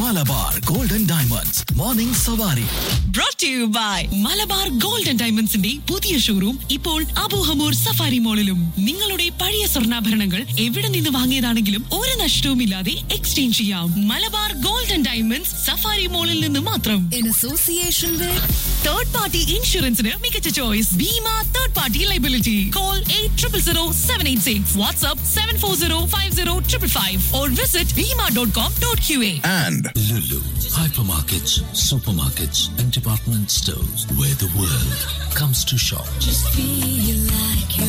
Malabar golden diamonds morning Savari brought to you by Malabar gold and ഡയമണ്ട്സിന്റെ പുതിയ showroom ഇപ്പോൾ Abu Hamour safari മോളിലും നിങ്ങളുടെ പഴയ സ്വർണ്ണാഭരണങ്ങൾ എവിടെ നിന്ന് വാങ്ങിയതാണെങ്കിലും ഒരു നഷ്ടവുമില്ലാതെ എക്സ്ചേഞ്ച് ചെയ്യാം Malabar gold and diamonds Safari മോളിൽ നിന്ന് മാത്രം in association with third party ഇൻഷുറൻസിന് മികച്ച choice Bhima third party liability call eight triple zero seven eight six WhatsApp seven four zero five zero triple five or visit Bhima dot com dot Q A and Lulu, hypermarkets, supermarkets, and department stores where the world comes to shop. feel like you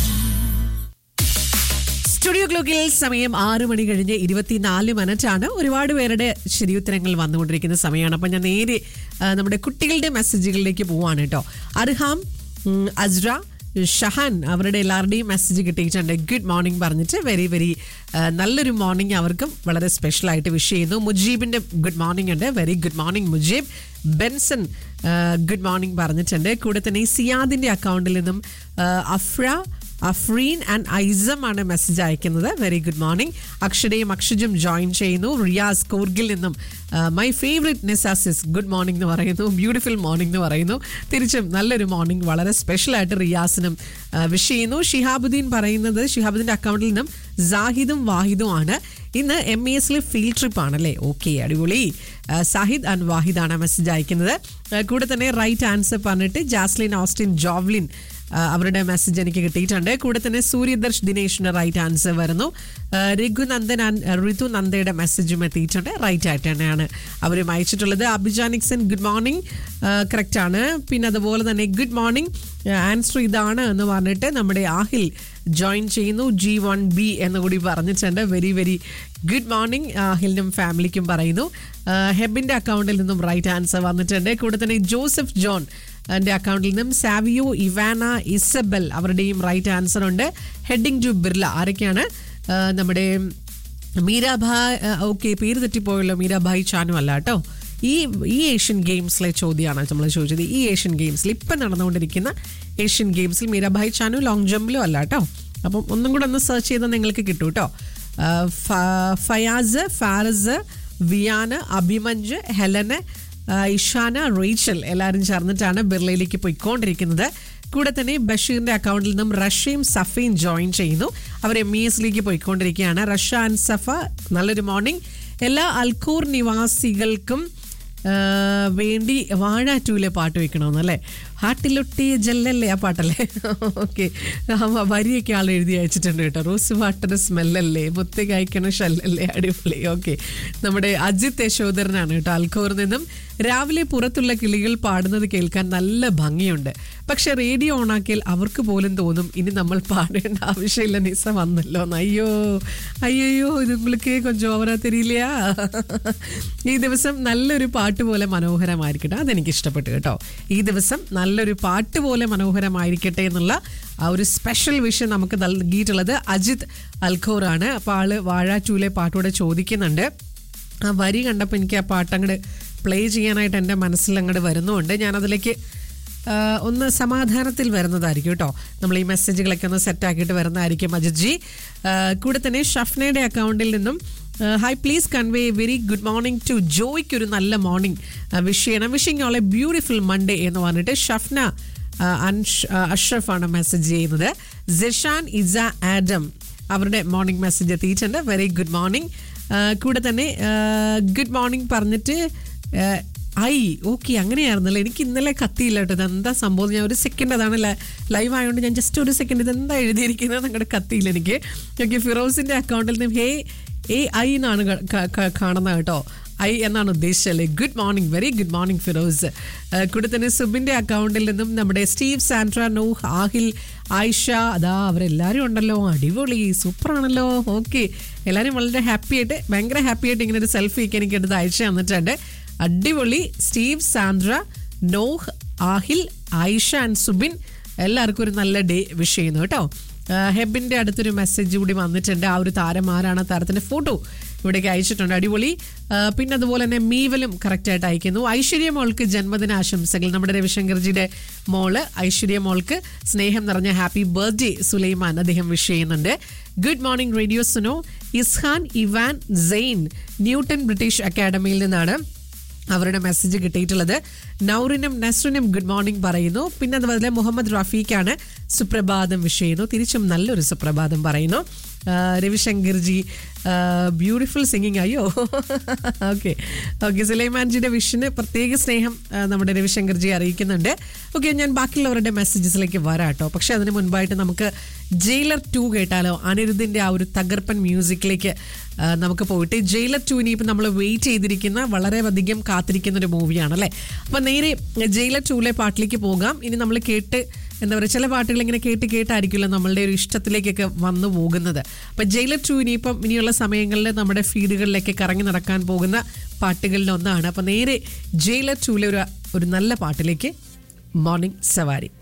studio ക്ലോക്കിൽ സമയം ആറ് മണി കഴിഞ്ഞ് ഇരുപത്തിനാല് മിനിറ്റാണ് ഒരുപാട് പേരുടെ ശരിയുത്തരങ്ങൾ വന്നുകൊണ്ടിരിക്കുന്ന സമയമാണ് അപ്പം ഞാൻ നേരെ ആ, നമ്മുടെ കുട്ടികളുടെ മെസ്സേജുകളിലേക്ക് പോവാണ് കേട്ടോ അർഹാം ഉം, അസ്ര ഷഹാൻ അവരുടെ എല്ലാവരുടെയും മെസ്സേജ് കിട്ടിയിട്ടുണ്ട് ഗുഡ് മോർണിംഗ് പറഞ്ഞിട്ട് വെരി വെരി നല്ലൊരു മോർണിംഗ് അവർക്കും വളരെ സ്പെഷ്യൽ ആയിട്ട് വിഷ് ചെയ്യുന്നു മുജീബിന്റെ ഗുഡ് മോർണിംഗ് ഉണ്ട് very good morning Mujeeb Benson good morning പറഞ്ഞിട്ടുണ്ട് കൂടെ തന്നെ സിയാദിന്റെ അക്കൗണ്ടിൽ നിന്നും ആ, അഫ്ര അഫ്രീൻ ആൻഡ് ഐസം ആണ് മെസ്സേജ് അയക്കുന്നത് വെരി ഗുഡ് മോർണിംഗ് അക്ഷരയും അക്ഷജും ജോയിൻ ചെയ്യുന്നു റിയാസ് കോർഗിൽ നിന്നും മൈ ഫേവറേറ്റ് നിസാസിസ് ഗുഡ് മോർണിംഗ് എന്ന് പറയുന്നു ബ്യൂട്ടിഫുൾ മോർണിംഗ് എന്ന് പറയുന്നു തിരിച്ചും നല്ലൊരു മോർണിംഗ് വളരെ സ്പെഷ്യൽ ആയിട്ട് റിയാസിനും വിഷ് ചെയ്യുന്നു ഷിഹാബുദ്ദീൻ പറയുന്നത് ഷിഹാബുദ്ദീൻ്റെ അക്കൗണ്ടിൽ നിന്നും സാഹിദും വാഹിദും ആണ് ഇന്ന് എം ഇ എസിലെ ഫീൽഡ് ട്രിപ്പ് ആണല്ലേ ഓക്കെ അടിപൊളി ആ, സാഹിദ് ആൻഡ് വാഹിദാണ് മെസ്സേജ് അയക്കുന്നത് ആ, കൂടെ തന്നെ റൈറ്റ് ആൻസർ പറഞ്ഞിട്ട് ജാസ്ലിൻ ഓസ്റ്റിൻ ജോവ്ലിൻ ആ, അവരുടെ മെസ്സേജ് എനിക്ക് കിട്ടിയിട്ടുണ്ട് കൂടെ തന്നെ സൂര്യദർശ് ദിനേഷിന്റെ റൈറ്റ് ആൻസർ വരുന്നു ആ, രഘുനന്ദൻ ആൻഡ് ഋതു നന്ദയുടെ മെസ്സേജും എത്തിയിട്ടുണ്ട് റൈറ്റ് ആയിട്ട് തന്നെയാണ് അവരും അയച്ചിട്ടുള്ളത് അഭിജാനിക്സൻ ഗുഡ് മോർണിംഗ് കറക്റ്റ് ആണ് പിന്നെ അതുപോലെ തന്നെ ഗുഡ് മോർണിംഗ് ആൻസർ ഇതാണ് എന്ന് പറഞ്ഞിട്ട് നമ്മുടെ ആഹിൽ ജോയിൻ ചെയ്യുന്നു ജി വൺ ബി എന്ന് കൂടി പറഞ്ഞിട്ടുണ്ട് വെരി വെരി ഗുഡ് മോർണിംഗ് ആഹിലിനും ഫാമിലിക്കും പറയുന്നു ആ, ഹെബിന്റെ അക്കൗണ്ടിൽ നിന്നും റൈറ്റ് ആൻസർ വന്നിട്ടുണ്ട് കൂടെ തന്നെ ജോസഫ് ജോൺ എൻ്റെ അക്കൗണ്ടിൽ നിന്നും സാവിയോ ഇവാന ഇസബൽ അവരുടെയും റൈറ്റ് ആൻസർ ഉണ്ട് ഹെഡിങ് ടു ബിർല ആരൊക്കെയാണ് ആ, നമ്മുടെ മീരാഭായ് ഓക്കെ പേര് തെറ്റിപ്പോയല്ലോ മീരാഭായ് ചാനു അല്ല കേട്ടോ ഈ ഈ ഏഷ്യൻ ഗെയിംസിലെ ചോദ്യമാണ് നമ്മൾ ചോദിച്ചത് ഈ ഏഷ്യൻ ഗെയിംസിൽ ഇപ്പം നടന്നുകൊണ്ടിരിക്കുന്ന ഏഷ്യൻ ഗെയിംസിൽ മീരാഭായ് ചാനു ലോങ് ജമ്പിലും അല്ല കേട്ടോ അപ്പം ഒന്നും കൂടെ ഒന്ന് സെർച്ച് ചെയ്താൽ നിങ്ങൾക്ക് കിട്ടും കേട്ടോ ആ, ഫ- ഫയാസ് ഫാറസ് വിയാന് അഭിമഞ്ച് ഹെലന് ആ, ഇഷാന റേച്ചൽ എല്ലാവരും ചേർന്നിട്ടാണ് ബിർളയിലേക്ക് പോയിക്കൊണ്ടിരിക്കുന്നത് കൂടെ തന്നെ ബഷീറിന്റെ അക്കൗണ്ടിൽ നിന്നും റഷ്യയും സഫയും ജോയിൻ ചെയ്യുന്നു അവർ എം ഇ എസിലേക്ക് പോയിക്കൊണ്ടിരിക്കുകയാണ് റഷ ആൻഡ് സഫ നല്ലൊരു മോർണിംഗ് എല്ലാ അൽക്കൂർ നിവാസികൾക്കും ആ, വേണ്ടി വാഴാറ്റൂലെ പാട്ട് വെക്കണമെന്നല്ലേ ഹാട്ടിലൊട്ടിയ ജല്ലല്ലേ ആ പാട്ടല്ലേ ഓക്കെ വരിയൊക്കെ ആൾ എഴുതി അയച്ചിട്ടുണ്ട് കേട്ടോ റോസ് വാട്ടർ സ്മെല്ലല്ലേ മുത്തി കായ്ക്കണ ഷല്ലല്ലേ അടിപൊളി ഓക്കെ നമ്മുടെ അജിത് യശോധരനാണ് കേട്ടോ അൽഖോറിൽ നിന്നും രാവിലെ പുറത്തുള്ള കിളികൾ പാടുന്നത് കേൾക്കാൻ നല്ല ഭംഗിയുണ്ട് പക്ഷെ റേഡിയോ ഓണാക്കിയാൽ അവർക്ക് പോലും തോന്നും ഇനി നമ്മൾ പാടേണ്ട ആവശ്യമില്ല നിസ വന്നല്ലോ എന്ന്. അയ്യോ അയ്യോ ഇത് உங்களுக்கு கொஞ்சம் ഓവറാ തെരിയില്ല ഈ ദിവസം നല്ലൊരു പാട്ട് പോലെ മനോഹരമായിരിക്കട്ടെ അതെനിക്ക് ഇഷ്ടപ്പെട്ടു കേട്ടോ ഈ ദിവസം നല്ലൊരു പാട്ട് പോലെ മനോഹരമായിരിക്കട്ടെ എന്നുള്ള ആ ഒരു സ്പെഷ്യൽ വിഷയം നമുക്ക് നൽകിയിട്ടുള്ളത് അജിത് അൽഖോറാണ് അപ്പോൾ ആള് വാഴാറ്റൂലെ പാട്ടൂടെ ചോദിക്കുന്നുണ്ട് ആ വരി കണ്ടപ്പോൾ എനിക്ക് ആ പാട്ട് അങ്ങോട്ട് പ്ലേ ചെയ്യാനായിട്ട് എൻ്റെ മനസ്സിൽ അങ്ങോട്ട് വരുന്നുമുണ്ട് ഞാനതിലേക്ക് ആ, ഒന്ന് സമാധാനത്തിൽ വരുന്നതായിരിക്കും കേട്ടോ നമ്മൾ ഈ മെസ്സേജുകളൊക്കെ ഒന്ന് സെറ്റാക്കിയിട്ട് വരുന്നതായിരിക്കും അജിത് ജി ആ, കൂടെ തന്നെ ഷഫ്നയുടെ അക്കൗണ്ടിൽ നിന്നും hi please convey very good morning to ജോയ്ക്ക് ഒരു നല്ല മോർണിംഗ് വിഷ് ചെയ്യണം wishing all a beautiful Monday എന്ന് പറഞ്ഞിട്ട് ഷഫ്ന ആ, അൻഷ്- ആ, അഷ്റഫ് ആണ് മെസ്സേജ് ചെയ്യുന്നത് സിഷാൻ ഇസ ആഡം അവരുടെ മോർണിംഗ് മെസ്സേജ് എത്തിയിട്ടുണ്ട് വെരി ഗുഡ് മോർണിംഗ് കൂടെ തന്നെ ഗുഡ് മോർണിംഗ് പറഞ്ഞിട്ട് ആ, ഐ ഓക്കെ അങ്ങനെയായിരുന്നല്ലോ എനിക്ക് ഇന്നലെ കത്തിയില്ല കേട്ടോ ഇതെന്താ സംഭവം ഞാൻ ഒരു സെക്കൻഡ് അതാണ് ലൈവ് ആയതുകൊണ്ട് ഞാൻ ജസ്റ്റ് ഒരു സെക്കൻഡ് ഇതെന്താ എഴുതിയിരിക്കുന്നത് നിങ്ങളുടെ കത്തിയില്ല എനിക്ക് ഓക്കെ ഫിറോസിന്റെ അക്കൗണ്ടിൽ നിന്ന് ഹേ എ ഐ എന്നാണ് ക- ക- ക- കാണുന്നത് കേട്ടോ ഐ എന്നാണ് ഉദ്ദേശിച്ചല്ലേ good morning very good morning Firoz ആ, കൂടെ തന്നെ സുബിന്റെ അക്കൗണ്ടിൽ നിന്നും നമ്മുടെ സ്റ്റീവ് സാൻഡ്ര നൂഹ് ആഹിൽ ആയിഷ അതാ അവരെല്ലാവരും ഉണ്ടല്ലോ അടിപൊളി സൂപ്പറാണല്ലോ ഓക്കെ എല്ലാവരും വളരെ ഹാപ്പി ആയിട്ട് ഭയങ്കര ഹാപ്പി ആയിട്ട് ഇങ്ങനെ ഒരു സെൽഫി ഒക്കെ എനിക്ക് എടുത്ത് അയച്ചു തന്നിട്ടുണ്ട് അടിപൊളി സ്റ്റീവ് സാൻഡ്ര നോഹ് ആഹിൽ ആയിഷ ആൻഡ് സുബിൻ എല്ലാവർക്കും ഒരു നല്ല ഡേ വിഷ് ചെയ്യുന്നു കേട്ടോ ആ, ഹെബിന്റെ അടുത്തൊരു മെസ്സേജ് കൂടി വന്നിട്ടുണ്ട് ആ ഒരു താരം ആരാണ് ആ താരത്തിന്റെ ഫോട്ടോ ഇവിടേക്ക് അയച്ചിട്ടുണ്ട് അടിപൊളി ആ, പിന്നെ അതുപോലെ തന്നെ മീവലും കറക്റ്റായിട്ട് അയക്കുന്നു ഐശ്വര്യ മോൾക്ക് ജന്മദിന ആശംസകൾ നമ്മുടെ രവിശങ്കർജിയുടെ മോള് ഐശ്വര്യ മോൾക്ക് സ്നേഹം നിറഞ്ഞ ഹാപ്പി ബർത്ത്ഡേ സുലൈമാൻ അദ്ദേഹം വിഷ് ചെയ്യുന്നുണ്ട് good morning radio Suno Ishaan Ivan Zain Newton British അക്കാഡമിയിൽ നിന്നാണ് അവരുടെ മെസ്സേജ് കിട്ടിയിട്ടുള്ളത് നൗറിനും നസ്റിനും ഗുഡ് മോർണിംഗ് പറയുന്നു പിന്നെ അതുപോലെ മുഹമ്മദ് റഫീഖാണ് സുപ്രഭാതം വിഷ് ചെയ്യുന്നു തിരിച്ചും നല്ലൊരു സുപ്രഭാതം പറയുന്നു ആ, രവിശങ്കർജി ബ്യൂട്ടിഫുൾ സിംഗിങ് അയ്യോ ഓക്കെ ഓക്കെ സുലൈമാൻജിയുടെ വിഷിന് പ്രത്യേക സ്നേഹം ആ, നമ്മുടെ രവിശങ്കർജി അറിയിക്കുന്നുണ്ട് ഓക്കെ ഞാൻ ബാക്കിയുള്ളവരുടെ മെസ്സേജസിലേക്ക് വരാം കേട്ടോ പക്ഷെ അതിന് മുൻപായിട്ട് നമുക്ക് ജയിലർ ടു കേട്ടാലോ അനിരുദ്ധിൻ്റെ ആ ഒരു തകർപ്പൻ മ്യൂസിക്കിലേക്ക് ആ, നമുക്ക് പോയിട്ട് ജയിലർ ടു ഇനിയിപ്പോൾ നമ്മൾ വെയിറ്റ് ചെയ്തിരിക്കുന്ന വളരെ അധികം കാത്തിരിക്കുന്ന ഒരു മൂവിയാണ് അല്ലേ അപ്പം നേരെ ജയിലർ ടൂലെ പാട്ടിലേക്ക് പോകാം ഇനി നമ്മൾ കേട്ട് എന്താ പറയുക ചില പാട്ടുകൾ ഇങ്ങനെ കേട്ട് കേട്ടായിരിക്കുമല്ലോ നമ്മളുടെ ഒരു ഇഷ്ടത്തിലേക്കൊക്കെ വന്നു പോകുന്നത് അപ്പം ജയിലർ ടു ഇനിയിപ്പം ഇനിയുള്ള സമയങ്ങളിൽ നമ്മുടെ ഫീഡുകളിലേക്ക് കറങ്ങി നടക്കാൻ പോകുന്ന പാട്ടുകളിൽ ഒന്നാണ് അപ്പം നേരെ ജയിലർ ടൂലെ ഒരു ഒരു നല്ല പാട്ടിലേക്ക് മോർണിംഗ് സവാരി